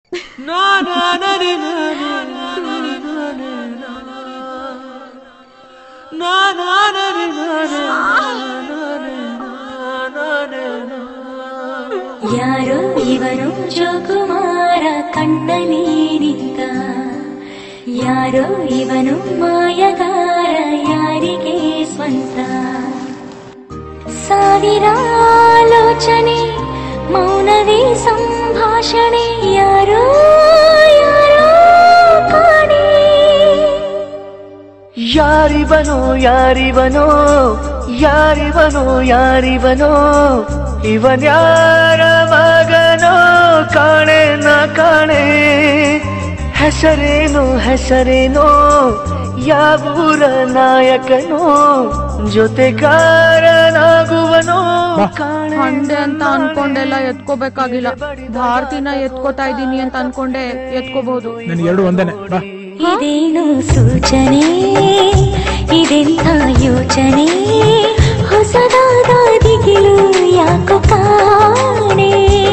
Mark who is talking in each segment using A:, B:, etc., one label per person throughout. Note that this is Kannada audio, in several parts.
A: ಯಾರೋ ಇವನು ಜೋಕುಮಾರ ಕಣ್ಣನೀರಿದ್ದ ಯಾರೋ ಇವನು ಮಾಯಗಾರ ಯಾರಿಗೆ ಸ್ವಂತ ಸಾವಿರ ಆಲೋಚನೆ ಮೌನವೇ ಸಂಭಾಷಣೆ ಯಾರೋ ಯಾರೋ ಕಾಣೆ
B: ಯಾರಿವನೋ ಯಾರಿವನೋ ಯಾರಿವನೋ ಯಾರಿವನೋ ಇವನ್ಯಾರ ಮಗನೋ ಕಾಣೆ ನ ಕಾಣೆ ಹೆಸರೇನು ಹೆಸರೇನೋ ಯಾವೂರ ನಾಯಕನೋ ಜೊತೆಗಾರನಾಗುವನೋ ಕಾಣೆ
C: ಹಂಡೆ ಅಂತ ಅನ್ಕೊಂಡೆಲ್ಲ ಎತ್ಕೋಬೇಕಾಗಿಲ್ಲ ಭಾರತಿನ ಎತ್ಕೋತಾ ಇದೀನಿ ಅಂತ ಅನ್ಕೊಂಡೆ ಎತ್ಕೋಬಹುದು
D: ನನ್ಗೆ ಎರಡು ಒಂದೇನೆ ಬಾ
A: ಇದೇನು ಸೂಚನೆ ಇದೆಂಥ ಯೋಚನೆ ಹೊಸದಾದ ದಿಗಿಲು ಯಾಕೋ ಕಾಣೆ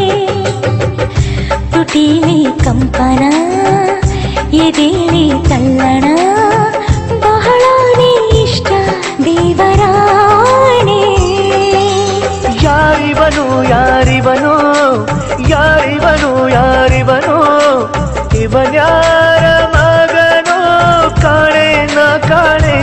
A: ತುಟಿಲಿ ಕಂಪನ ಎದೆಲಿ ತಲ್ಲಣ ಬಹಳನೇ ಇಷ್ಟ ದೇವರಾಣೆ
B: ಯಾರಿವನು ಯಾರಿವನು ಯಾರಿವನು ಯಾರಿವನು ಇವನ್ಯಾರ ಮಗನೋ ಕಾಣೆ ನ ಕಾಣೆ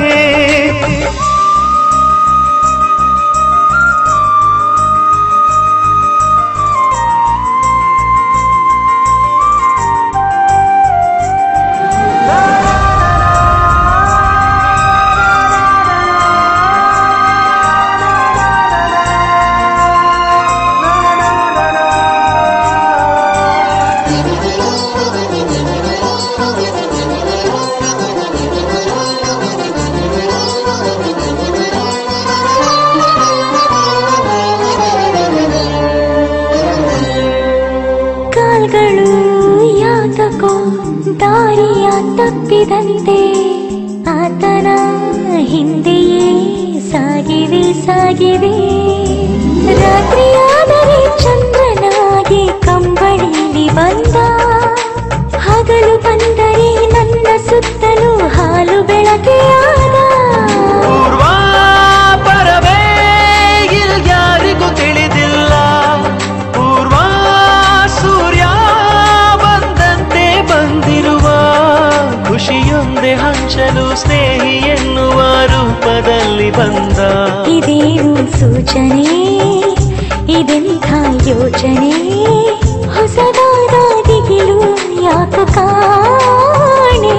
A: ಕಾಲ್ಗಳು ಯಾತಕೋ ದಾರಿಯ ತಪ್ಪಿದಂತೆ ಆತನ ಹಿಂದೆಯೇ ಸಾಗಿವೆ ಸಾಗಿವೆ ರಾತ್ರಿಯಾದರೆ ಚಂದ್ರನಾಗಿ ಕಂಬಳಿಲಿ ಬಂದ ಹಗಲು ಬಂದರೆ ನನ್ನ ಸುತ್ತಲೂ ಹಾಲು ಬೆಳಕೆಯಾದ
B: ಪೂರ್ವ ಪರವೇ ಇಲ್ ಯಾರಿಗೂ ತಿಳಿದಿಲ್ಲ ಪೂರ್ವ ಸೂರ್ಯ ಬಂದಂತೆ ಬಂದಿರುವ ಖುಷಿಯೊಂದೆ ಹಂಚಲು ಸ್ನೇಹಿ ಎನ್ನುವ ರೂಪದಲ್ಲಿ ಬಂದ
A: ಇದೇನು ಸೂಚನೆ ಇದೆಂಥ ಯೋಚನೆ ಹೊಸದಾದ ದಿಗಿಲು ಯಾಕ ಕಾಣೆ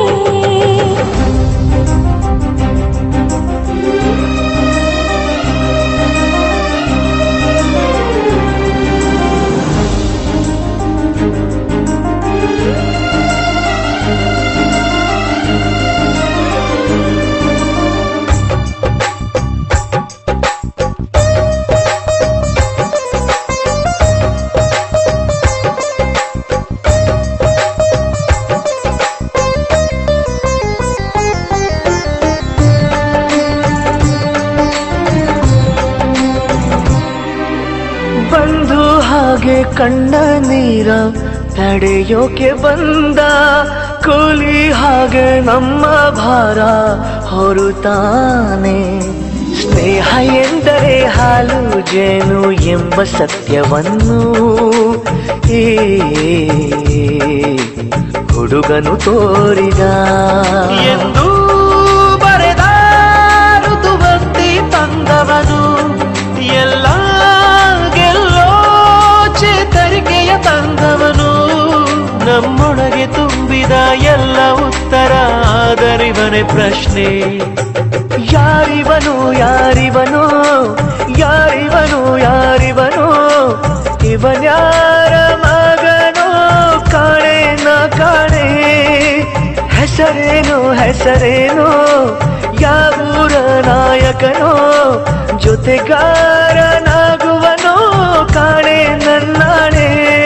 B: ಬಂದು ಹಾಗೆ ಕಣ್ಣ ನೀರ ತಡೆಯೋಕೆ ಬಂದ ಕೂಲಿ ಹಾಗೆ ನಮ್ಮ ಭಾರ ಹೊರುತ್ತಾನೆ ಸ್ನೇಹ ಎಂದರೆ ಹಾಲು ಜೇನು ಎಂಬ ಸತ್ಯವನ್ನು ಈ ಹುಡುಗನು ತೋರಿದ ಎಂದು ಬರೆದ ಋತುವಂತಿ ತಂದವನು ಎಲ್ಲ ಗೆಲ್ಲೋ ಚೇತರಿಕೆಯ ತಂದವನು ನಮ್ಮೊಳಗೆ ತುಂಬಿದ ಎಲ್ಲ ಉತ್ತರ ಆದರಿವನೇ ಪ್ರಶ್ನೆ ಯಾರಿವನು ಯಾರಿವನು ಯಾರಿವನು ಯಾರಿವನು ಇವನ್ಯಾರ ಮಗನೋ ಕಾಣೆ ನ ಕಾಣೆ ಹೆಸರೇನು ಹೆಸರೇನು ಯಾವೂರ ನಾಯಕನೋ ಜೊತೆಗಾರನಾಗುವನೋ ಕಾಣೆ ನನ್ನಾಣೆ